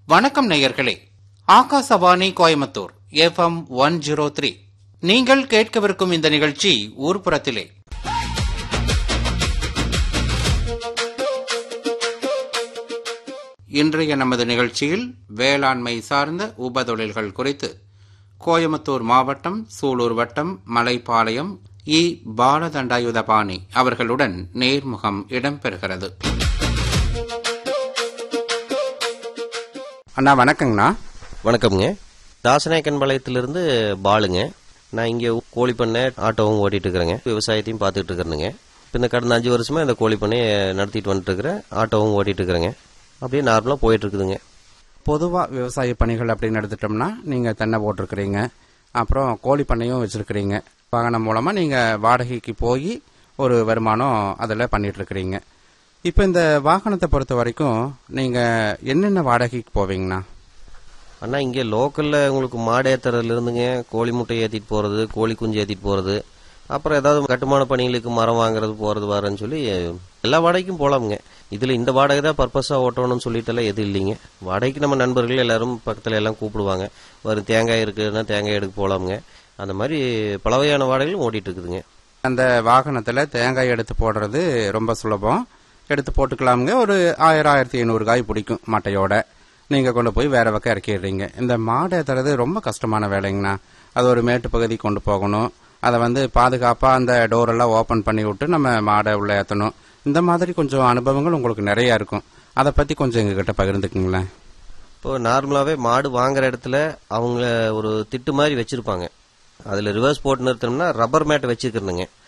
வணக்கம் நேயர்களே Akashvani Coimbatore FM one zero three நீங்கள் கேட்கவிருக்கும் இந்த நிகழ்ச்சி ஊர்ப்புறத்திலே இன்றைய நமது நிகழ்ச்சியில் வேளாண்மை சார்ந்த உபதொழில்கள் குறித்து கோயம்புத்தூர் மாவட்டம் சூலூர் வட்டம் மலைப்பாளையம் இ பாலதண்டாயுதபாணி அவர்களுடன் நேர்முகம் இடம்பெறுகிறது அண்ணா வணக்கங்கண்ணா வணக்கம்ங்க தாசநாயக்கன் பாளையத்திலிருந்து பாலுங்க நான் இங்கே கோழி பண்ணை ஆட்டோவும் ஓட்டிட்டு இருக்கிறேங்க விவசாயத்தையும் பார்த்துட்டு இருக்கிறேனுங்க இப்போ இந்த கடந்த அஞ்சு வருஷமா இந்த கோழி பண்ணையை நடத்திட்டு வந்துட்டு இருக்கிறேன் ஆட்டோவும் ஓட்டிட்டு இருக்கிறேங்க அப்படியே நார்மலாக போயிட்டு இருக்குதுங்க பொதுவாக விவசாய பணிகள் அப்படின்னு எடுத்துட்டோம்னா நீங்கள் தென்னை போட்டிருக்கிறீங்க அப்புறம் கோழி பண்ணையும் வச்சுருக்கிறீங்க வாகனம் மூலமாக நீங்கள் வாடகைக்கு போய் ஒரு வருமானம் அதில் பண்ணிகிட்ருக்கிறீங்க இப்போ இந்த வாகனத்தை பொறுத்த வரைக்கும் நீங்கள் என்னென்ன வாடகைக்கு போவீங்கண்ணா அண்ணா இங்கே லோக்கலில் உங்களுக்கு மாடு ஏற்றுறதுல இருந்துங்க கோழி முட்டை ஏற்றிட்டு போகிறது கோழி குஞ்சு ஏற்றிட்டு போகிறது அப்புறம் ஏதாவது கட்டுமான பணிகளுக்கு மரம் வாங்குறது போகிறது வரேன்னு சொல்லி எல்லா வாடகைக்கும் போகலாமுங்க இதில் இந்த வாடகை தான் பர்பஸாக ஓட்டணும்னு சொல்லிட்டுலாம் எதுவும் இல்லைங்க வாடகைக்கு நம்ம நண்பர்கள் எல்லாரும் பக்கத்தில் எல்லாம் கூப்பிடுவாங்க ஒரு தேங்காய் இருக்குதுன்னா தேங்காய் எடுக்க போகலாமுங்க அந்த மாதிரி பல வகையான வாடகைகளும் ஓட்டிட்டு இருக்குதுங்க அந்த வாகனத்தில் தேங்காய் எடுத்து போடுறது ரொம்ப சுலபம் எடுத்து போட்டுக்கலாமுங்க ஒரு ஆயிரம் ஆயிரத்தி ஐநூறு காய் பிடிக்கும் மட்டையோட நீங்கள் கொண்டு போய் வேற பக்கம் இறக்கிடுறீங்க இந்த மாடை ஏற்றுறது ரொம்ப கஷ்டமான வேலைங்கண்ணா அது ஒரு மேட்டு பகுதி கொண்டு போகணும் அதை வந்து பாதுகாப்பாக அந்த டோரெல்லாம் ஓப்பன் பண்ணி விட்டு நம்ம மாடை உள்ள ஏற்றணும் இந்த மாதிரி கொஞ்சம் அனுபவங்கள் உங்களுக்கு நிறைய இருக்கும் அதை பற்றி கொஞ்சம் எங்ககிட்ட பகிர்ந்துக்குங்களேன் இப்போ நார்மலாகவே மாடு வாங்குற இடத்துல அவங்க ஒரு திட்டு மாதிரி வச்சிருப்பாங்க அதில் ரிவர்ஸ் போட்டு நிறுத்தணும்னா ரப்பர் மேட் வச்சிருக்கிறனுங்க